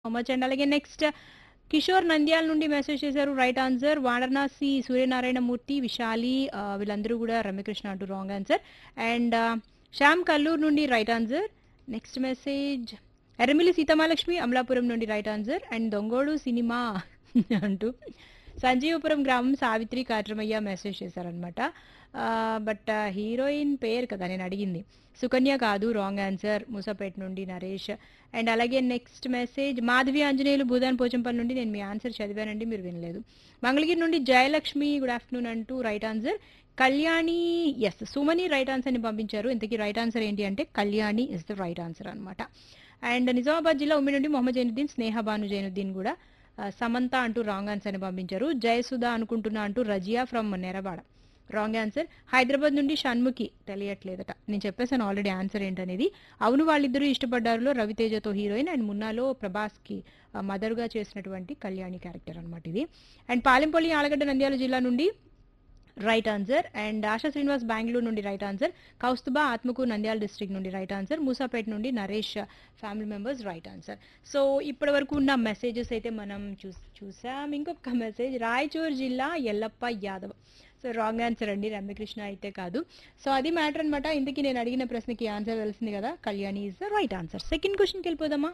much and అలాగే next Kishore Nandyal నుండి message చేశారు రైట్ ఆన్సర్ వారణాసి సూర్యనారాయణ మూర్తి విశాలి ఆ, వీళ్ళందరూ కూడా రమ్యకృష్ణ అంటూ wrong answer and Shyam Kallur నుండి right answer next message Errammilli Seethamalakshmi Amalapuram నుండి right answer and Dongodu cinema అంటూ సంజీవపురం గ్రామం సావిత్రి కాట్రమయ్య మెసేజ్ చేశారనమాట బట్ హీరోయిన్ పేరు కదా నేను అడిగింది సుకన్య కాదు రాంగ్ ఆన్సర్ మూసాపేట నుండి నరేష్ అండ్ అలాగే నెక్స్ట్ మెసేజ్ మాధవి ఆంజనేయులు భూదాన్ పోచంపల్లి నుండి నేను మీ ఆన్సర్ చదివానండి మీరు వినలేదు మంగళగిరి నుండి జయలక్ష్మి గుడ్ ఆఫ్టర్నూన్ అంటూ right answer Kalyani S Sumani right ఆన్సర్ని పంపించారు ఇంతకీ రైట్ ఆన్సర్ ఏంటి అంటే Kalyani is the right answer అనమాట అండ్ నిజామాబాద్ జిల్లా ఉమ్మి నుండి మొహమ్మద్ జైనుద్దీన్ స్నేహ భాను జైనుద్దీన్ కూడా ఆ, సమంత అంటూ రాంగ్ ఆన్సర్ని పంపించారు జయసుధ అనుకుంటున్నా అంటూ Razia from Nerabada wrong answer Hyderabad నుండి షణ్ముఖి తెలియట్లేదట నేను చెప్పేసాను ఆల్రెడీ ఆన్సర్ ఏంటనేది అవును వాళ్ళిద్దరూ ఇష్టపడ్డారులో రవితేజతో హీరోయిన్ అండ్ మున్నాలో ప్రభాస్కి ఆ, మదర్గా చేసినటువంటి కళ్యాణి క్యారెక్టర్ అనమాట ఇది అండ్ పాలెంపల్లి ఆలగడ్డ నంద్యాల జిల్లా నుండి right answer and Asha Srinivas Bengaluru నుండి right answer Kaustubha Atmaku Nandyal district నుండి రైట్ ఆన్సర్ మూసాపేట నుండి Naresh family members right answer so ఇప్పటి వరకు ఉన్న మెసేజెస్ అయితే మనం చూ చూసాం ఇంకొక మెసేజ్ రాయచూర్ జిల్లా Yellappa Yadav so wrong answer అండి రమ్యకృష్ణ అయితే కాదు సో అది మ్యాటర్ అనమాట ఇంతకీ నేను అడిగిన ప్రశ్నకి ఆన్సర్ తెలిసింది కదా Kalyani is the right answer second క్వశ్చన్కి వెళ్ళిపోదామా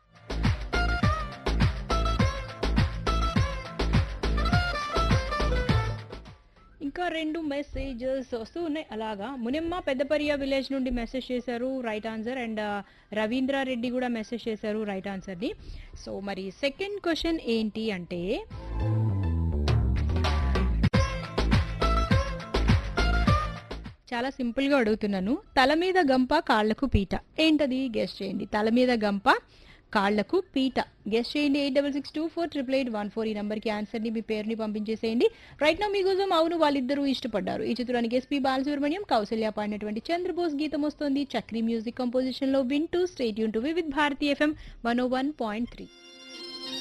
ఇంకా రెండు మెసేజెస్ వస్తూ ఉన్నాయి అలాగా మునిమ్మ పెద్దపరియ విలేజ్ నుండి మెసేజ్ చేశారు right answer and Ravindra Reddy కూడా మెసేజ్ చేశారు రైట్ ఆన్సర్ని సో మరి సెకండ్ క్వశ్చన్ ఏంటి అంటే చాలా సింపుల్ గా అడుగుతున్నాను తల మీద గంప కాళ్లకు పీట ఏంటది గెస్ట్ చేయండి తల మీద గంప కాళ్లకు పీట గెస్ట్ చేయండి eight double six two four triple eight one four ఈ నెంబర్కి ఆన్సర్ని మీ పేరుని పంపించేసేయండి రైట్ నా మీకోసం అవును వాళ్ళిద్దరూ ఇష్టపడ్డారు ఈ చిత్రానికి ఎస్పీ బాలసుబ్రహ్మణ్యం కౌసల్య పాడినటువంటి చంద్రబోస్ గీతం వస్తుంది చక్రీ మ్యూజిక్ కంపోజిషన్ లో వింటూ స్టేట్ యూన్ to with Bharati FM one O one point three